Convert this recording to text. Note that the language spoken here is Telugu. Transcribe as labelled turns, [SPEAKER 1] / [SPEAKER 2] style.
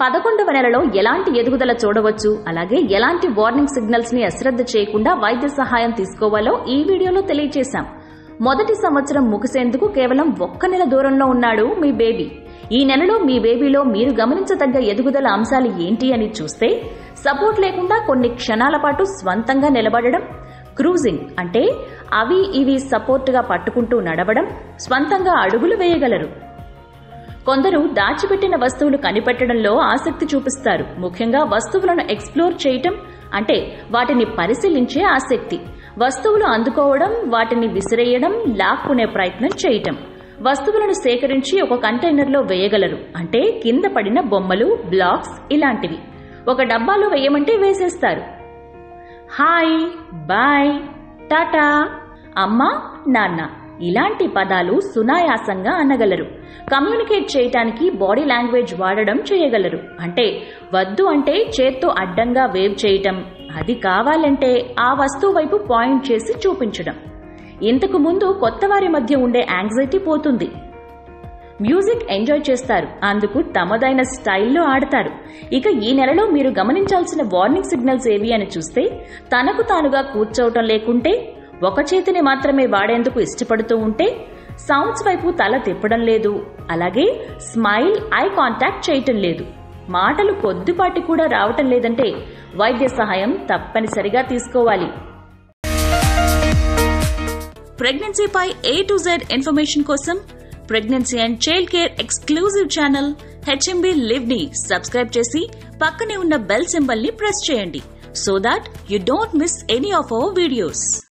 [SPEAKER 1] పదకొండవ నెలలో ఎలాంటి ఎదుగుదల చూడవచ్చు అలాగే ఎలాంటి వార్నింగ్ సిగ్నల్స్ ని అశ్రద్ధ చేయకుండా వైద్య సహాయం తీసుకోవాలో ఈ వీడియోలో తెలియజేశాం మొదటి సంవత్సరం ముగిసేందుకు కేవలం ఒక్క నెల దూరంలో ఉన్నాడు మీ బేబీ ఈ నెలలో మీ బేబీలో మీరు గమనించదగ్గ ఎదుగుదల అంశాలు ఏంటి అని చూస్తే సపోర్ట్ లేకుండా కొన్ని క్షణాల పాటు స్వంతంగా నిలబడడం క్రూజింగ్ అంటే అవి ఇవి సపోర్ట్గా పట్టుకుంటూ నడవడం స్వంతంగా అడుగులు వేయగలరు కొందరు దాచిపెట్టిన వస్తువులు కనిపెట్టడంలో ఆసక్తి చూపిస్తారు ముఖ్యంగా వస్తువులను ఎక్స్ప్లోర్ చేయటం అంటే వాటిని పరిశీలించే ఆసక్తి వస్తువులు అందుకోవడం వాటిని విసిరేయడం లాక్కునే ప్రయత్నం చేయటం వస్తువులను సేకరించి ఒక కంటైనర్లో వేయగలరు అంటే కింద పడిన బొమ్మలు బ్లాక్స్ ఇలాంటివి ఒక డబ్బాలో వేయమంటే వేసేస్తారు హాయ్ బాయ్ టాటా అమ్మ నాన్న ఇలాంటి పదాలు సునాయాసంగా అనగలరు కమ్యూనికేట్ చేయటానికి బాడీ లాంగ్వేజ్ వాడడం చేయగలరు అంటే వద్దు అంటే చేత్తో అడ్డంగా వేవ్ చేయటం అది కావాలంటే ఆ వస్తువు వైపు పాయింట్ చేసి చూపించడం ఇంతకు ముందు కొత్త వారి మధ్య ఉండే యాంగ్జైటీ పోతుంది మ్యూజిక్ ఎంజాయ్ చేస్తారు అందుకు తమదైన స్టైల్లో ఆడతారు ఇక ఈ నెలలో మీరు గమనించాల్సిన వార్నింగ్ సిగ్నల్స్ ఏవి అని చూస్తే తనకు తానుగా కూర్చోవటం లేకుంటే ఒక చేతిని మాత్రమే వాడేందుకు ఇష్టపడుతూ ఉంటే సౌండ్స్ వైపు తల తిప్పడం లేదు అలాగే స్మైల్ ఐ కాంటాక్ట్ చేయటం లేదు మాటలు కొద్దిపాటి కూడా రావటం లేదంటే వైద్య సహాయం తప్పనిసరిగా తీసుకోవాలి ప్రెగ్నెన్సీపై ఏ టు జెడ్ ఇన్ఫర్మేషన్ కోసం pregnancy and child care exclusive channel HMB live ని సబ్స్క్రైబ్ చేసి పక్కనే ఉన్న బెల్ సింబల్ ని ప్రెస్ చేయండి so that you don't miss any of our videos